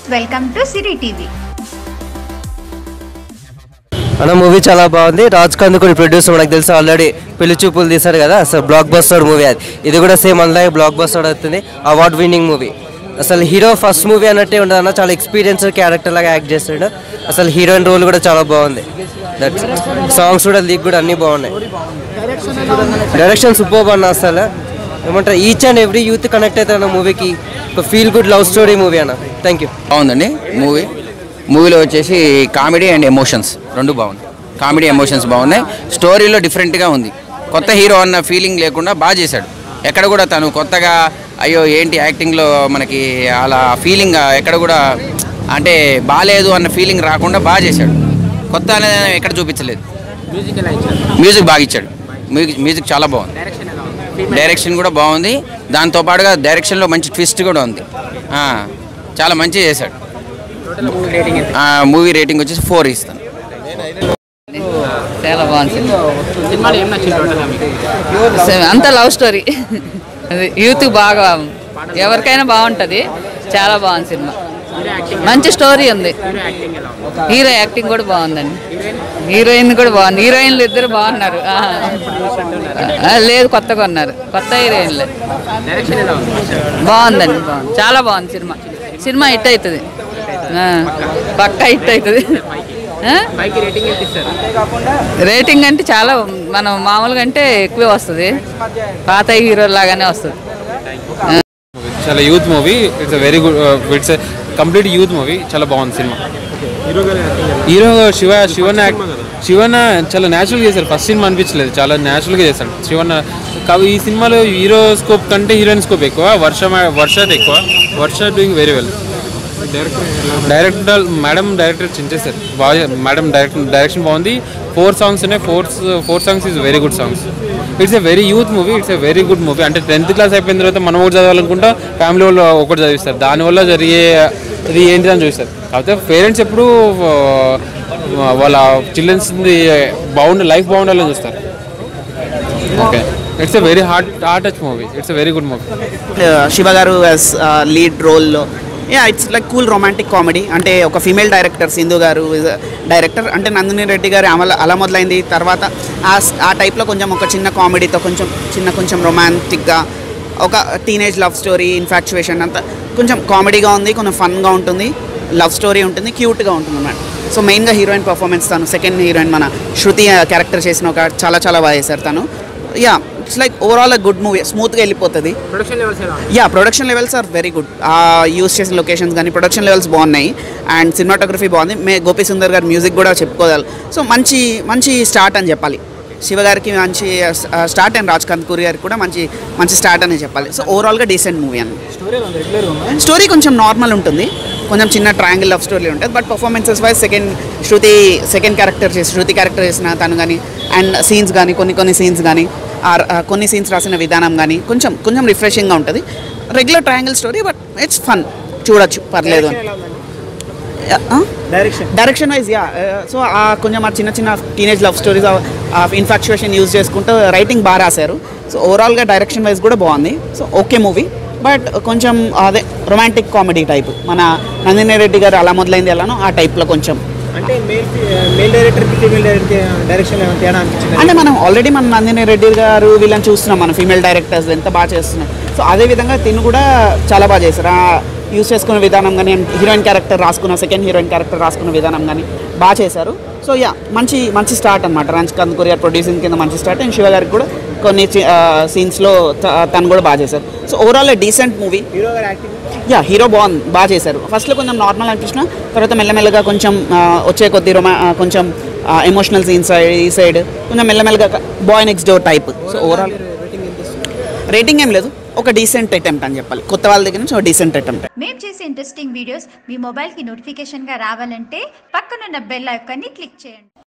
Welcome to Siri TV అన్న movie చాలా బాగుంది రాజ్ కందుకూరి ప్రొడ్యూసర్ మనకు తెలుసు ఆల్రెడీ పెళ్లి చూపులు తీశారు కదా అసలు బ్లాక్ బస్టర్ మూవీ అది ఇది కూడా సేమ్ అలాగే బ్లాక్ బస్టర్ అవుతుంది అవార్డ్ విన్నింగ్ మూవీ అసలు హీరో ఫస్ట్ మూవీ అన్నట్టే ఉండదు అన్న చాలా ఎక్స్పీరియన్స్ క్యారెక్టర్ లాగా యాక్ట్ చేస్తాడు అసలు హీరోయిన్ రోల్ కూడా చాలా బాగుంది దట్ సాంగ్స్ కూడా లీక్ కూడా అన్నీ బాగున్నాయి డైరెక్షన్ సూపర్ అన్న అసలు ఏమంటారు each and every youth connect అవుతారు అన్న మూవీకి ఒక feel good love story movie అన్న థ్యాంక్ యూ బాగుందండి మూవీ మూవీలో వచ్చేసి కామెడీ అండ్ ఎమోషన్స్ రెండు బాగున్నాయి కామెడీ ఎమోషన్స్ బాగున్నాయి స్టోరీలో డిఫరెంట్గా ఉంది కొత్త హీరో అన్న ఫీలింగ్ లేకుండా బాగా చేశాడు ఎక్కడ కూడా తను కొత్తగా అయ్యో ఏంటి యాక్టింగ్లో మనకి అలా ఫీలింగ్ ఎక్కడ కూడా అంటే బాగాలేదు అన్న ఫీలింగ్ రాకుండా బాగా చేశాడు కొత్త అనేది ఎక్కడ చూపించలేదు మ్యూజిక్ బాగా ఇచ్చాడు మ్యూజిక్ మ్యూజిక్ చాలా బాగుంది డైరెక్షన్ కూడా బాగుంది దాంతోపాటుగా డైరెక్షన్లో మంచి ట్విస్ట్ కూడా ఉంది ఆ, చాలా మంచిగా చేశాడు మూవీ రేటింగ్ వచ్చేసి ఫోర్ ఇస్తాను చాలా బాగుంది సినిమా. సినిమాలో ఏం నచ్చింది టోటల్గా మీకు సే- అంతా లవ్ స్టోరీ అది యూత్ బాగా ఎవరికైనా బాగుంటుంది చాలా బాగుంది సినిమా మంచి స్టోరీ ఉంది యాక్టింగ్ ఎలా ఉంది హీరో యాక్టింగ్ కూడా బాగుందండి హీరోయిన్ కూడా బాగుంది హీరోయిన్లు ఇద్దరు బాగున్నారు ఆ. ఆ, లేదు కొత్తగా ఉన్నారు కొత్త హీరోయిన్లే డైరెక్షన్ ఎలా ఉంది బాగుందండి బాగుంది చాలా బాగుంది సినిమా సినిమా హిట్ అవుతుంది ఆ, పక్కా హిట్ అవుతుంది ఆ? పైకి రేటింగ్ ఎంత ఇస్తారు రేటింగ్ అంటే చాలా మనం మామూలుగా అంటే ఎక్కువే వస్తుంది పాత హీరో లాగానే వస్తుంది చాలా youth movie it's very good it's complete youth movie చాలా బాగుంది సినిమా హీరో శివ శివన్ యాక్ట్ శివన్ చాలా న్యాచురల్గా చేశారు ఫస్ట్ సినిమా అనిపించలేదు చాలా న్యాచురల్గా చేశాడు శివన్ కావు ఈ సినిమాలో హీరో స్కోప్ కంటే హీరోయిన్ స్కోప్ ఎక్కువ వర్ష వర్షది ఎక్కువ Varsha doing very well director madam director చించేశారు బాగా మేడం డైరెక్ట్ డైరెక్షన్ బాగుంది ఫోర్ సాంగ్స్ ఉన్నాయి four four songs is very good songs it's a very youth movie it's a very good movie అంటే tenth class అయిపోయిన తర్వాత మనం ఒకటి చదవాలనుకుంటా ఫ్యామిలీ వాళ్ళు ఒకటి చదివిస్తారు దానివల్ల జరిగే ఇది ఏంటి అని చూస్తారు కాకపోతే పేరెంట్స్ ఎప్పుడు ఆ, వాళ్ళ చిల్డ్రన్స్ బాగుండే లైఫ్ బాగుండాలని చూస్తారు okay it's a very heart heart touch movie it's a very good movie Shiva garu as lead రోల్లో yeah it's like cool romantic comedy అంటే ఒక ఫీమేల్ డైరెక్టర్ సింధు గారు డైరెక్టర్ అంటే నందిని రెడ్డి గారి అమల అలా మొదలైంది తర్వాత ఆ స్- ఆ టైప్లో కొంచెం ఒక చిన్న కామెడీతో కొంచెం చిన్న కొంచెం రొమాంటిక్గా ఒక టీనేజ్ లవ్ స్టోరీ ఇన్ఫాక్చువేషన్ అంతా కొంచెం కామెడీగా ఉంది కొంచెం ఫన్గా ఉంటుంది లవ్ స్టోరీ ఉంటుంది క్యూట్గా ఉంటుంది అన్నమాట సో మెయిన్గా హీరోయిన్ పర్ఫార్మెన్స్ తను సెకండ్ హీరోయిన్ మన శృతి క్యారెక్టర్ చేసిన ఒక చాలా చాలా బాగా చేశారు తను yeah it's like overall good movie స్మూత్గా వెళ్ళిపోతుంది ప్రొడక్షన్ లెవెల్స్ ఎలా ఉంది yeah production levels are very good use చేసిన లొకేషన్స్ కానీ ప్రొడక్షన్ లెవెల్స్ బాగున్నాయి అండ్ సినిమాటోగ్రఫీ బాగుంది మే గోపి సుందర్ గారి మ్యూజిక్ కూడా చెప్పుకోవాలి సో మంచి మంచి స్టార్ట్ అని చెప్పాలి శివ గారికి మంచి స్టార్ట్ అండ్ రాజ్ కందకూరి గారికి కూడా మంచి మంచి స్టార్ట్ అని చెప్పాలి సో ఓవరాల్గా డీసెంట్ మూవీ అని స్టోరీ కొంచెం నార్మల్ ఉంటుంది కొంచెం చిన్న ట్రయాంగిల్ లవ్ స్టోరీ ఉంటుంది but performances wise second Shruti second character చేసి శృతి క్యారెక్టర్ చేసిన తను కానీ అండ్ సీన్స్ కానీ కొన్ని కొన్ని సీన్స్ కానీ ఆర్ కొన్ని సీన్స్ రాసిన విధానం కానీ కొంచెం కొంచెం రిఫ్రెషింగ్గా ఉంటుంది regular triangle story but it's fun చూడొచ్చు పర్లేదు అని direction direction wise yeah so ఆ కొంచెం ఆ చిన్న చిన్న teenage love stories infatuation use చేసుకుంటూ రైటింగ్ బాగా రాశారు సో ఓవరాల్గా డైరెక్షన్ వైజ్ కూడా బాగుంది సో ఓకే మూవీ బట్ కొంచెం అదే రొమాంటిక్ కామెడీ టైప్ మన నందిని రెడ్డి గారు అలా మొదలైంది ఎలానో ఆ టైప్లో కొంచెం అంటే మేల్ మేల్ డైరెక్టర్కి ఫీమేల్ డైరెక్టర్ డైరెక్షన్ ఏమైనా తేడా అనిపించింది అంటే మనం ఆల్రెడీ మన నందిని రెడ్డి గారు వీళ్ళని చూస్తున్నాం మన ఫీమేల్ డైరెక్టర్స్ ఎంత బాగా చేస్తున్నాం సో అదే విధంగా తిను కూడా చాలా బాగా చేశారు ఆ యూస్ చేసుకున్న విధానం కానీ హీరోయిన్ క్యారెక్టర్ రాసుకున్న సెకండ్ హీరోయిన్ క్యారెక్టర్ రాసుకున్న విధానం కానీ బాగా చేశారు సో యా మంచి మంచి స్టార్ట్ అనమాట రంజ్ కందుకూరి గారు ప్రొడ్యూసింగ్ కింద మంచి స్టార్ట్ అండ్ శివ గారికి కూడా కొన్ని సీన్స్లో తను కూడా బాగా చేశారు so overall decent movie hero గారి యాక్టింగ్ యా హీరో బాగుంది బాగా చేశారు ఫస్ట్లో కొంచెం నార్మల్ అనిపించిన తర్వాత మెల్లమెల్లగా కొంచెం ఆ, వచ్చే కొద్ది రొమా ఆ, కొంచెం ఎమోషనల్ సీన్స్ ఈ సైడ్ కొంచెం మెల్లమెల్లగా boy next door type so overall rating ఏం లేదు ఒక డీసెంట్ అటెంప్ట్ అని చెప్పాలి కొత్త వాళ్ళ దగ్గర నుంచి ఒక డీసెంట్ అటెంప్ట్ మేము చేసే ఇంట్రెస్టింగ్ వీడియోస్ మీ మొబైల్కి నోటిఫికేషన్గా రావాలంటే పక్కనున్న బెల్ ఐకాన్ని క్లిక్ చేయండి